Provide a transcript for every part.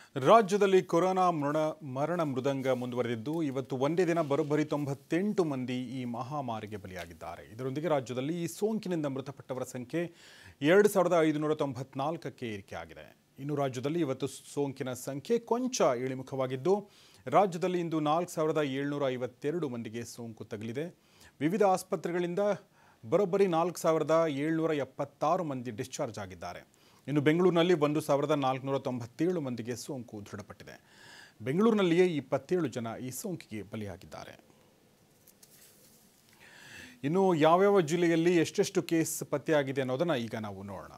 ರಾಜ್ಯದಲ್ಲಿ ಕೊರೋನಾ ಮರಣ ಮರಣ ಮೃದಂಗ ಮುಂದುವರೆದಿದ್ದು ಇವತ್ತು ಒಂದೇ ದಿನ ಬರೋಬ್ಬರಿ ತೊಂಬತ್ತೆಂಟು ಮಂದಿ ಈ ಮಹಾಮಾರಿಗೆ ಬಲಿಯಾಗಿದ್ದಾರೆ ಇದರೊಂದಿಗೆ ರಾಜ್ಯದಲ್ಲಿ ಈ ಸೋಂಕಿನಿಂದ ಮೃತಪಟ್ಟವರ ಸಂಖ್ಯೆ ಎರಡು ಸಾವಿರದ ಐದುನೂರ ತೊಂಬತ್ನಾಲ್ಕಕ್ಕೆ ಏರಿಕೆಯಾಗಿದೆ ಇನ್ನು ರಾಜ್ಯದಲ್ಲಿ ಇವತ್ತು ಸೋಂಕಿನ ಸಂಖ್ಯೆ ಕೊಂಚ ಇಳಿಮುಖವಾಗಿದ್ದು ರಾಜ್ಯದಲ್ಲಿ ಇಂದು ನಾಲ್ಕು ಸಾವಿರದ ಏಳ್ನೂರ ಐವತ್ತೆರಡು ಮಂದಿಗೆ ಸೋಂಕು ತಗುಲಿದೆ ವಿವಿಧ ಆಸ್ಪತ್ರೆಗಳಿಂದ ಬರೋಬ್ಬರಿ ನಾಲ್ಕು ಸಾವಿರದ ಏಳ್ನೂರ ಎಪ್ಪತ್ತಾರು ಮಂದಿ ಡಿಸ್ಚಾರ್ಜ್ ಆಗಿದ್ದಾರೆ ಇನ್ನು ಬೆಂಗಳೂರಿನಲ್ಲಿ ಒಂದು ಸಾವಿರದ ನಾಲ್ಕುನೂರ ತೊಂಬತ್ತೇಳು ಮಂದಿಗೆ ಸೋಂಕು ದೃಢಪಟ್ಟಿದೆ ಬೆಂಗಳೂರಿನಲ್ಲಿಯೇ ಇಪ್ಪತ್ತೇಳು ಜನ ಈ ಸೋಂಕಿಗೆ ಬಲಿಯಾಗಿದ್ದಾರೆ ಇನ್ನು ಯಾವ್ಯಾವ ಜಿಲ್ಲೆಯಲ್ಲಿ ಎಷ್ಟೆಷ್ಟು ಕೇಸ್ ಪತ್ತೆಯಾಗಿದೆ ಅನ್ನೋದನ್ನು ಈಗ ನಾವು ನೋಡೋಣ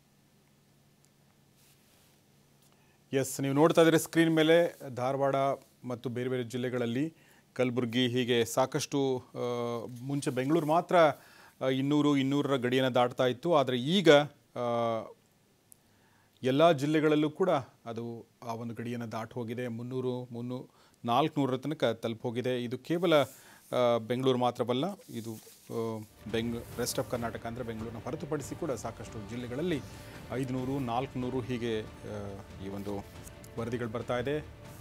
ಎಸ್ ನೀವು ನೋಡ್ತಾ ಇದ್ದೀರಿ ಸ್ಕ್ರೀನ್ ಮೇಲೆ ಧಾರವಾಡ ಮತ್ತು ಬೇರೆ ಬೇರೆ ಜಿಲ್ಲೆಗಳಲ್ಲಿ ಕಲಬುರಗಿ ಹೀಗೆ ಸಾಕಷ್ಟು ಆ, ಮುಂಚೆ ಬೆಂಗಳೂರು ಮಾತ್ರ ಆ, ಇನ್ನೂರು ಇನ್ನೂರರ ಗಡಿಯನ್ನು ದಾಟ್ತಾ ಇತ್ತು ಆದರೆ ಈಗ ಎಲ್ಲ ಜಿಲ್ಲೆಗಳಲ್ಲೂ ಕೂಡ ಅದು ಆ ಒಂದು ಗಡಿಯನ್ನು ದಾಟಿ ಹೋಗಿದೆ ಮುನ್ನೂರು ಮುನ್ನೂ ನಾಲ್ಕುನೂರರ ತನಕ ತಲುಪಿ ಹೋಗಿದೆ ಇದು ಕೇವಲ ಆ, ಬೆಂಗಳೂರು ಮಾತ್ರವಲ್ಲ ಇದು ಆ, ಬೆಂಗ್ ರೆಸ್ಟ್ ಆಫ್ ಕರ್ನಾಟಕ ಅಂದರೆ ಬೆಂಗಳೂರನ್ನ ಹೊರತುಪಡಿಸಿ ಕೂಡ ಸಾಕಷ್ಟು ಜಿಲ್ಲೆಗಳಲ್ಲಿ ಐದುನೂರು ನಾಲ್ಕುನೂರು ಹೀಗೆ ಆ, ಈ ಒಂದು ವರದಿಗಳು ಬರ್ತಾ ಇದೆ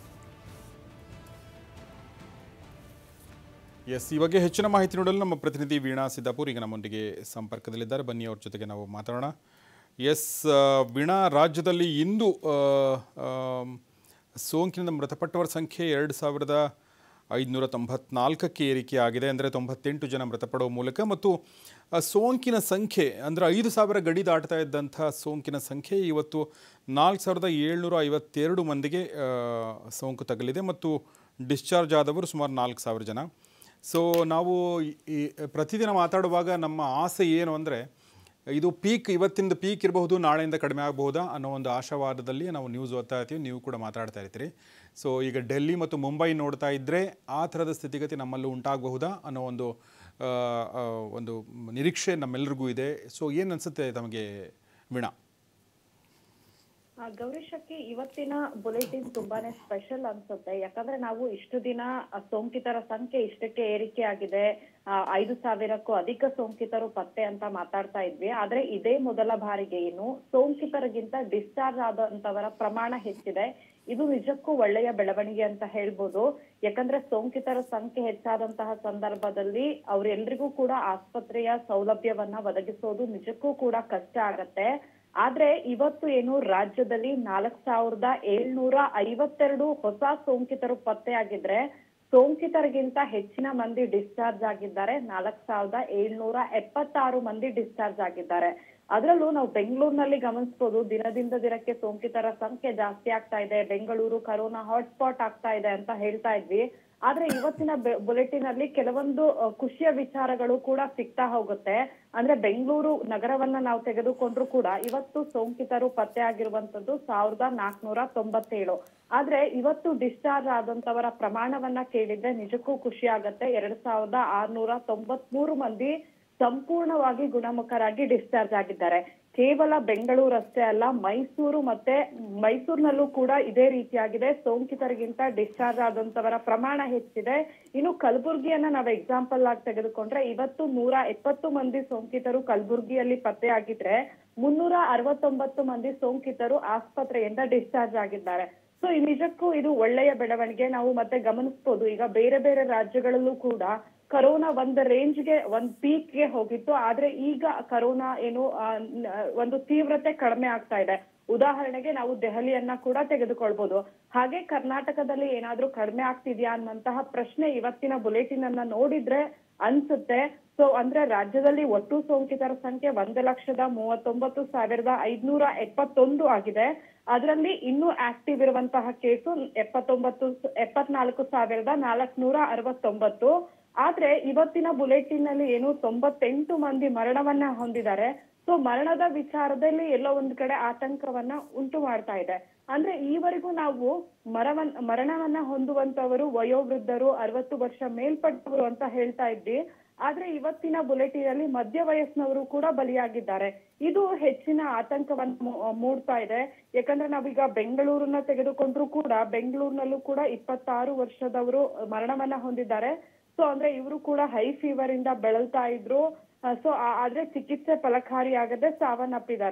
ಎಸ್ ಈ ಬಗ್ಗೆ ಹೆಚ್ಚಿನ ಮಾಹಿತಿ ನೋಡಲು ನಮ್ಮ ಪ್ರತಿನಿಧಿ ವೀಣಾ ಸಿದ್ದಾಪುರ್ ಈಗ ನಮ್ಮೊಂದಿಗೆ ಸಂಪರ್ಕದಲ್ಲಿದ್ದಾರೆ ಬನ್ನಿ ಅವ್ರ ಜೊತೆಗೆ ನಾವು ಮಾತಾಡೋಣ ಎಸ್ ಆ, ವೀಣಾ ರಾಜ್ಯದಲ್ಲಿ ಇಂದು ಆ, ಆಮ್, ಸೋಂಕಿನಿಂದ ಮೃತಪಟ್ಟವರ ಸಂಖ್ಯೆ ಎರಡು ಸಾವಿರದ ಐದುನೂರ ತೊಂಬತ್ನಾಲ್ಕಕ್ಕೆ ಏರಿಕೆ ಆಗಿದೆ ಅಂದರೆ ತೊಂಬತ್ತೆಂಟು ಜನ ಮೃತಪಡುವ ಮೂಲಕ ಮತ್ತು ಆ, ಸೋಂಕಿನ ಸಂಖ್ಯೆ ಅಂದರೆ ಐದು ಸಾವಿರ ಗಡಿ ದಾಟ್ತಾ ಇದ್ದಂಥ ಸೋಂಕಿನ ಸಂಖ್ಯೆ ಇವತ್ತು ನಾಲ್ಕು ಸಾವಿರದ ಏಳ್ನೂರ ಐವತ್ತೆರಡು ಮಂದಿಗೆ ಆ, ಸೋಂಕು ತಗಲಿದೆ ಮತ್ತು ಡಿಸ್ಚಾರ್ಜ್ ಆದವರು ಸುಮಾರು ನಾಲ್ಕು ಸಾವಿರ ಜನ ಸೊ ನಾವು ಈ- ಈ ಪ್ರತಿದಿನ ಮಾತಾಡುವಾಗ ನಮ್ಮ ಆಸೆ ಏನು ಅಂದರೆ ಇದು ಪೀಕ್ ಇವತ್ತಿಂದ ಪೀಕ್ ಇರಬಹುದು ನಾಳೆಯಿಂದ ಕಡಿಮೆ ಆಗಬಹುದಾ ಅನ್ನೋ ಒಂದು ಆಶಾವಾದದಲ್ಲಿ ನಾವು ನ್ಯೂಸ್ ಓದ್ತಾ ಇರ್ತೀವಿ ನೀವು ಕೂಡ ಮಾತಾಡ್ತಾ ಇರ್ತೀರಿ ಸೊ ಈಗ ಡೆಲ್ಲಿ ಮತ್ತು ಮುಂಬೈ ನೋಡ್ತಾ ಇದ್ದರೆ ಆ ಥರದ ಸ್ಥಿತಿಗತಿ ನಮ್ಮಲ್ಲೂ ಉಂಟಾಗಬಹುದಾ ಅನ್ನೋ ಒಂದು ಆ, ಆ, ಒಂದು ನಿರೀಕ್ಷೆ ನಮ್ಮೆಲ್ಲರಿಗೂ ಇದೆ ಸೊ ಏನು ಅನಿಸುತ್ತೆ ತಮಗೆ ವೀಣಾ ಆ, ಗೌರೀಶಕ್ಕೆ ಇವತ್ತಿನ ಬುಲೆಟಿನ್ ತುಂಬಾನೇ ಸ್ಪೆಷಲ್ ಅನ್ಸುತ್ತೆ ಯಾಕಂದ್ರೆ ನಾವು ಇಷ್ಟು ದಿನ ಆ, ಸೋಂಕಿತರ ಸಂಖ್ಯೆ ಇಷ್ಟಕ್ಕೆ ಏರಿಕೆ ಆಗಿದೆ ಆ, ಐದು ಸಾವಿರಕ್ಕೂ ಅಧಿಕ ಸೋಂಕಿತರು ಪತ್ತೆ ಅಂತ ಮಾತಾಡ್ತಾ ಇದ್ವಿ ಆದ್ರೆ ಇದೇ ಮೊದಲ ಬಾರಿಗೆ ಏನು ಸೋಂಕಿತರಿಗಿಂತ ಡಿಸ್ಚಾರ್ಜ್ ಆದಂತವರ ಪ್ರಮಾಣ ಹೆಚ್ಚಿದೆ ಇದು ನಿಜಕ್ಕೂ ಒಳ್ಳೆಯ ಬೆಳವಣಿಗೆ ಅಂತ ಹೇಳ್ಬೋದು ಯಾಕಂದ್ರೆ ಸೋಂಕಿತರ ಸಂಖ್ಯೆ ಹೆಚ್ಚಾದಂತಹ ಸಂದರ್ಭದಲ್ಲಿ ಅವ್ರೆಲ್ರಿಗೂ ಕೂಡ ಆಸ್ಪತ್ರೆಯ ಸೌಲಭ್ಯವನ್ನ ಒದಗಿಸೋದು ನಿಜಕ್ಕೂ ಕೂಡ ಕಷ್ಟ ಆಗತ್ತೆ ಆದ್ರೆ ಇವತ್ತು ಏನು ರಾಜ್ಯದಲ್ಲಿ ನಾಲ್ಕ್ ಸಾವಿರದ ಏಳ್ನೂರ ಐವತ್ತೆರಡು ಹೊಸ ಸೋಂಕಿತರು ಪತ್ತೆಯಾಗಿದ್ರೆ ಸೋಂಕಿತರಿಗಿಂತ ಹೆಚ್ಚಿನ ಮಂದಿ ಡಿಸ್ಚಾರ್ಜ್ ಆಗಿದ್ದಾರೆ ನಾಲ್ಕ್ ಸಾವಿರದ ಏಳ್ನೂರ ಎಪ್ಪತ್ತಾರು ಮಂದಿ ಡಿಸ್ಚಾರ್ಜ್ ಆಗಿದ್ದಾರೆ ಅದರಲ್ಲೂ ನಾವು ಬೆಂಗಳೂರಿನಲ್ಲಿ ಗಮನಿಸಬಹುದು ದಿನದಿಂದ ದಿನಕ್ಕೆ ಸೋಂಕಿತರ ಸಂಖ್ಯೆ ಜಾಸ್ತಿ ಆಗ್ತಾ ಇದೆ ಬೆಂಗಳೂರು ಕರೋನಾ ಹಾಟ್ಸ್ಪಾಟ್ ಆಗ್ತಾ ಇದೆ ಅಂತ ಹೇಳ್ತಾ ಇದ್ವಿ ಆದ್ರೆ ಇವತ್ತಿನ ಬುಲೆಟಿನ್ ಅಲ್ಲಿ ಕೆಲವೊಂದು ಅಹ್, ಖುಷಿಯ ವಿಚಾರಗಳು ಕೂಡ ಸಿಗ್ತಾ ಹೋಗುತ್ತೆ ಅಂದ್ರೆ ಬೆಂಗಳೂರು ನಗರವನ್ನ ನಾವು ತೆಗೆದುಕೊಂಡ್ರು ಕೂಡ ಇವತ್ತು ಸೋಂಕಿತರು ಪತ್ತೆ ಆಗಿರುವಂತದ್ದು ಸಾವಿರದ ನಾಲ್ಕನೂರ ತೊಂಬತ್ತೇಳು ಆದ್ರೆ ಇವತ್ತು ಡಿಸ್ಚಾರ್ಜ್ ಆದಂತವರ ಪ್ರಮಾಣವನ್ನ ಕೇಳಿದ್ರೆ ನಿಜಕ್ಕೂ ಖುಷಿ ಆಗತ್ತೆ ಎರಡ್ ಸಾವಿರದ ಆರ್ನೂರ ತೊಂಬತ್ಮೂರು ಮಂದಿ ಸಂಪೂರ್ಣವಾಗಿ ಗುಣಮುಖರಾಗಿ ಡಿಸ್ಚಾರ್ಜ್ ಆಗಿದ್ದಾರೆ ಕೇವಲ ಬೆಂಗಳೂರು ಅಷ್ಟೇ ಅಲ್ಲ ಮೈಸೂರು ಮತ್ತೆ ಮೈಸೂರಿನಲ್ಲೂ ಕೂಡ ಇದೇ ರೀತಿಯಾಗಿದೆ ಸೋಂಕಿತರಿಗಿಂತ ಡಿಸ್ಚಾರ್ಜ್ ಆದಂತವರ ಪ್ರಮಾಣ ಹೆಚ್ಚಿದೆ ಇನ್ನು ಕಲಬುರ್ಗಿಯನ್ನ ನಾವು ಎಕ್ಸಾಂಪಲ್ ಆಗಿ ತೆಗೆದುಕೊಂಡ್ರೆ ಇವತ್ತು ನೂರ ಎಪ್ಪತ್ತು ಮಂದಿ ಸೋಂಕಿತರು ಕಲಬುರ್ಗಿಯಲ್ಲಿ ಪತ್ತೆಯಾಗಿದ್ರೆ ಮುನ್ನೂರ ಅರವತ್ತೊಂಬತ್ತು ಮಂದಿ ಸೋಂಕಿತರು ಆಸ್ಪತ್ರೆಯಿಂದ ಡಿಸ್ಚಾರ್ಜ್ ಆಗಿದ್ದಾರೆ ಸೊ ಈ ನಿಜಕ್ಕೂ ಇದು ಒಳ್ಳೆಯ ಬೆಳವಣಿಗೆ ನಾವು ಮತ್ತೆ ಗಮನಿಸಬಹುದು ಈಗ ಬೇರೆ ಬೇರೆ ರಾಜ್ಯಗಳಲ್ಲೂ ಕೂಡ ಕರೋನಾ ಒಂದ್ ರೇಂಜ್ಗೆ ಒಂದ್ ಪೀಕ್ಗೆ ಹೋಗಿತ್ತು ಆದ್ರೆ ಈಗ ಕರೋನಾ ಏನು ಆ, ನ- ಒಂದು ತೀವ್ರತೆ ಕಡಿಮೆ ಆಗ್ತಾ ಇದೆ ಉದಾಹರಣೆಗೆ ನಾವು ದೆಹಲಿಯನ್ನ ಕೂಡ ತೆಗೆದುಕೊಳ್ಬಹುದು ಹಾಗೆ ಕರ್ನಾಟಕದಲ್ಲಿ ಏನಾದ್ರೂ ಕಡಿಮೆ ಆಗ್ತಿದ್ಯಾ ಅನ್ನಂತಹ ಪ್ರಶ್ನೆ ಇವತ್ತಿನ ಬುಲೆಟಿನ್ ಅನ್ನ ನೋಡಿದ್ರೆ ಅನ್ಸುತ್ತೆ ಸೊ ಅಂದ್ರೆ ರಾಜ್ಯದಲ್ಲಿ ಒಟ್ಟು ಸೋಂಕಿತರ ಸಂಖ್ಯೆ ಒಂದು ಲಕ್ಷದ ಮೂವತ್ತೊಂಬತ್ತು ಸಾವಿರದ ಐದ್ನೂರ ಎಪ್ಪತ್ತೊಂದು ಆಗಿದೆ ಅದರಲ್ಲಿ ಇನ್ನೂ ಆಕ್ಟಿವ್ ಇರುವಂತಹ ಕೇಸು ಎಪ್ಪತ್ತೊಂಬತ್ತು ಎಪ್ಪತ್ನಾಲ್ಕು ಸಾವಿರದ ನಾಲ್ಕುನೂರ ಅರವತ್ತೊಂಬತ್ತು ಆದ್ರೆ ಇವತ್ತಿನ ಬುಲೆಟಿನ್ ಅಲ್ಲಿ ಏನು ತೊಂಬತ್ತೆಂಟು ಮಂದಿ ಮರಣವನ್ನ ಹೊಂದಿದ್ದಾರೆ ಸೊ ಮರಣದ ವಿಚಾರದಲ್ಲಿ ಎಲ್ಲೋ ಒಂದ್ ಕಡೆ ಆತಂಕವನ್ನ ಉಂಟು ಮಾಡ್ತಾ ಇದೆ ಅಂದ್ರೆ ಈವರೆಗೂ ನಾವು ಮರವನ್ ಮರಣವನ್ನ ಹೊಂದುವಂತವರು ವಯೋವೃದ್ಧರು ಅರವತ್ತು ವರ್ಷ ಮೇಲ್ಪಟ್ಟವರು ಅಂತ ಹೇಳ್ತಾ ಇದ್ವಿ ಆದ್ರೆ ಇವತ್ತಿನ ಬುಲೆಟಿನ್ ಅಲ್ಲಿ ಮಧ್ಯ ವಯಸ್ಸಿನವರು ಕೂಡ ಬಲಿಯಾಗಿದ್ದಾರೆ ಇದು ಹೆಚ್ಚಿನ ಆತಂಕವನ್ನು ಮೂ- ಮೂಡ್ತಾ ಇದೆ ಯಾಕಂದ್ರೆ ನಾವೀಗ ಬೆಂಗಳೂರನ್ನ ತೆಗೆದುಕೊಂಡ್ರು ಕೂಡ ಬೆಂಗಳೂರಿನಲ್ಲೂ ಕೂಡ ಇಪ್ಪತ್ತಾರು ವರ್ಷದವರು ಮರಣವನ್ನ ಹೊಂದಿದ್ದಾರೆ ಸೊ ಅಂದ್ರೆ ಇವರು ಕೂಡ ಹೈ ಫೀವರ್ ಇಂದ ಬಳಲ್ತಾ ಇದ್ರು ಸೊ ಆದ್ರೆ ಚಿಕಿತ್ಸೆ ಫಲಕಾರಿ ಆಗದೆ ಸಾವನ್ನಪ್ಪಿದ್ದಾರೆ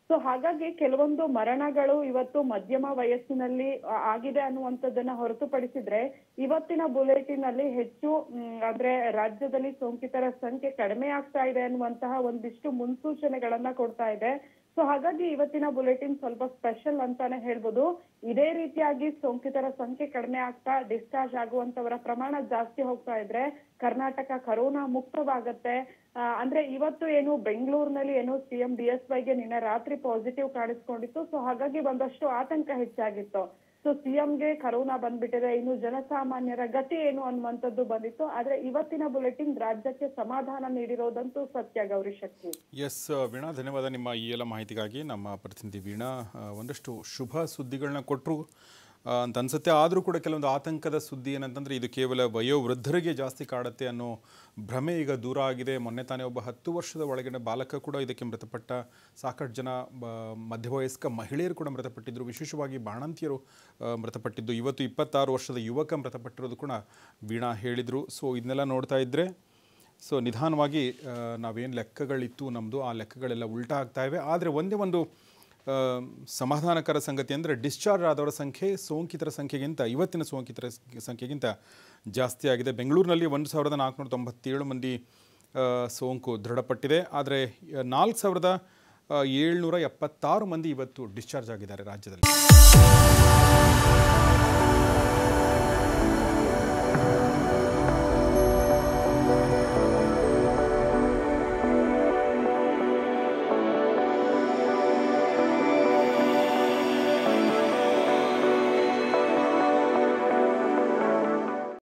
ಸೊ ಹಾಗಾಗಿ ಕೆಲವೊಂದು ಮರಣಗಳು ಇವತ್ತು ಮಧ್ಯಮ ವಯಸ್ಸಿನಲ್ಲಿ ಆ- ಆಗಿದೆ ಅನ್ನುವಂಥದ್ದನ್ನ ಹೊರತುಪಡಿಸಿದ್ರೆ ಇವತ್ತಿನ ಬುಲೆಟಿನ್ ಅಲ್ಲಿ ಹೆಚ್ಚು ಮ್, ಅಂದ್ರೆ ರಾಜ್ಯದಲ್ಲಿ ಸೋಂಕಿತರ ಸಂಖ್ಯೆ ಕಡಿಮೆ ಆಗ್ತಾ ಇದೆ ಅನ್ನುವಂತಹ ಒಂದಿಷ್ಟು ಮುನ್ಸೂಚನೆಗಳನ್ನ ಕೊಡ್ತಾ ಇದೆ ಸೊ ಹಾಗಾಗಿ ಇವತ್ತಿನ ಬುಲೆಟಿನ್ ಸ್ವಲ್ಪ ಸ್ಪೆಷಲ್ ಅಂತಾನೆ ಹೇಳ್ಬೋದು ಇದೇ ರೀತಿಯಾಗಿ ಸೋಂಕಿತರ ಸಂಖ್ಯೆ ಕಡಿಮೆ ಆಗ್ತಾ ಡಿಸ್ಚಾರ್ಜ್ ಆಗುವಂತವರ ಪ್ರಮಾಣ ಜಾಸ್ತಿ ಹೋಗ್ತಾ ಇದ್ರೆ ಕರ್ನಾಟಕ ಕರೋನಾ ಮುಕ್ತವಾಗತ್ತೆ ಆ, ಅಂದ್ರೆ ಇವತ್ತು ಏನು ಬೆಂಗಳೂರಿನಲ್ಲಿ ಏನು ಸಿಎಂ ಬಿ ಎಸ್ ವೈಗೆ ನಿನ್ನೆ ರಾತ್ರಿ ಪಾಸಿಟಿವ್ ಕಾಣಿಸ್ಕೊಂಡಿತ್ತು ಸೊ ಹಾಗಾಗಿ ಒಂದಷ್ಟು ಆತಂಕ ಹೆಚ್ಚಾಗಿತ್ತು ಸೊ ಸಿಎಂಗೆ ಕರೋನಾ ಬಂದ್ಬಿಟ್ಟಿದೆ ಇನ್ನು ಜನಸಾಮಾನ್ಯರ ಗತಿ ಏನು ಅನ್ನುವಂಥದ್ದು ಬಂದಿತ್ತು ಆದ್ರೆ ಇವತ್ತಿನ ಬುಲೆಟಿನ್ ರಾಜ್ಯಕ್ಕೆ ಸಮಾಧಾನ ನೀಡಿರೋದಂತೂ ಸತ್ಯ ಗೌರಿ ಶಕ್ತಿ ಎಸ್ ವೀಣಾ ಧನ್ಯವಾದ ನಿಮ್ಮ ಈ ಎಲ್ಲ ಮಾಹಿತಿಗಾಗಿ ನಮ್ಮ ಪ್ರತಿನಿಧಿ ವೀಣಾ ಆ, ಒಂದಷ್ಟು ಶುಭ ಸುದ್ದಿಗಳನ್ನ ಕೊಟ್ಟರು ಅಂತ ಅನ್ಸುತ್ತೆ ಆದರೂ ಕೂಡ ಕೆಲವೊಂದು ಆತಂಕದ ಸುದ್ದಿ ಏನಂತಂದರೆ ಇದು ಕೇವಲ ವಯೋವೃದ್ಧರಿಗೆ ಜಾಸ್ತಿ ಕಾಡುತ್ತೆ ಅನ್ನೋ ಭ್ರಮೆ ಈಗ ದೂರ ಆಗಿದೆ ಮೊನ್ನೆ ತಾನೇ ಒಬ್ಬ ಹತ್ತು ವರ್ಷದ ಒಳಗಿನ ಬಾಲಕ ಕೂಡ ಇದಕ್ಕೆ ಮೃತಪಟ್ಟ ಸಾಕಷ್ಟು ಜನ ಬ- ಮಧ್ಯವಯಸ್ಕ ಮಹಿಳೆಯರು ಕೂಡ ಮೃತಪಟ್ಟಿದ್ದರು ವಿಶೇಷವಾಗಿ ಬಾಣಂತಿಯರು ಆ, ಮೃತಪಟ್ಟಿದ್ದು ಇವತ್ತು ಇಪ್ಪತ್ತಾರು ವರ್ಷದ ಯುವಕ ಮೃತಪಟ್ಟಿರೋದು ಕೂಡ ವೀಣಾ ಹೇಳಿದರು ಸೊ ಇದನ್ನೆಲ್ಲ ನೋಡ್ತಾ ಇದ್ದರೆ ಸೊ ನಿಧಾನವಾಗಿ ನಾವೇನು ಲೆಕ್ಕಗಳಿತ್ತು ನಮ್ಮದು ಆ ಲೆಕ್ಕಗಳೆಲ್ಲ ಉಲ್ಟಾ ಆಗ್ತಾ ಇವೆ ಆದರೆ ಒಂದೇ ಒಂದು ಆ, ಸಮಾಧಾನಕರ ಸಂಗತಿ ಅಂದರೆ ಡಿಸ್ಚಾರ್ಜ್ ಆದವರ ಸಂಖ್ಯೆ ಸೋಂಕಿತರ ಸಂಖ್ಯೆಗಿಂತ ಇವತ್ತಿನ ಸೋಂಕಿತರ ಸಂಖ್ಯೆಗಿಂತ ಜಾಸ್ತಿ ಆಗಿದೆ ಬೆಂಗಳೂರಿನಲ್ಲಿ ಒಂದು ಸಾವಿರದ ನಾಲ್ಕುನೂರ ತೊಂಬತ್ತೇಳು ಮಂದಿ ಆ, ಸೋಂಕು ದೃಢಪಟ್ಟಿದೆ ಆದರೆ ನಾಲ್ಕು ಸಾವಿರದ ಏಳ್ನೂರ ಎಪ್ಪತ್ತಾರು ಮಂದಿ ಇವತ್ತು ಡಿಸ್ಚಾರ್ಜ್ ಆಗಿದ್ದಾರೆ ರಾಜ್ಯದಲ್ಲಿ